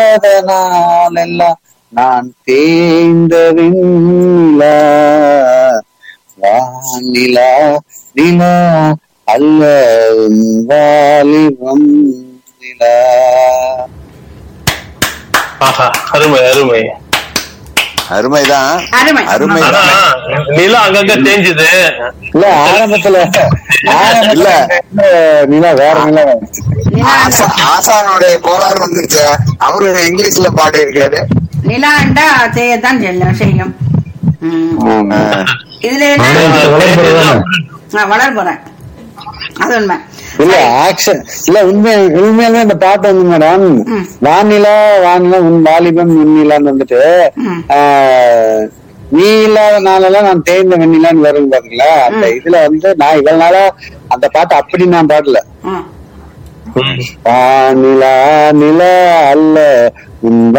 இல்லாத நாளெல்லாம் நான் தேய்ந்த வெண்ணிலா வானிலா நிலா அல்ல உன் வாலிபம் நிலா ஆஹா அருமை அருமை அருமைதான் அருமை அருமை. ஆனா நிலம் அங்கங்க தேஞ்சுது இல்ல ஆரம்பத்துல ஆரம்பத்துல இல்ல. நிலா வேற நிலா ஆசா ஆசானுடைய கோளாறு வந்துருச்சு அவரு இங்கிலீஷ்ல பாடி இருக்காரு நிலாண்டா செய்யத்தான் செல்லும் செய்யும் ம். ஆமா. இதுல என்ன நான் வளர போறேன் அது உண்மை இல்ல ஆக்ஷன் இல்ல உண்மை உண்மையாலுமே அந்த பாட்டு வந்து மேடம் ம். வானிலா வானிலா உன் வாலிபம் வெண்ணிலான்னு வந்துட்டு ம். ஆஹ், நீ இல்லாத நாளெல்லாம் நான் தேய்ந்த வெண்ணிலான்னு வரும் பாத்தீங்களா அந்த இதுல வந்து நான் இவ்வளவு நாளா அந்த பாட்டு அப்படி நான் பாடல ம். ம். வானிலா நிலா அல்ல உன்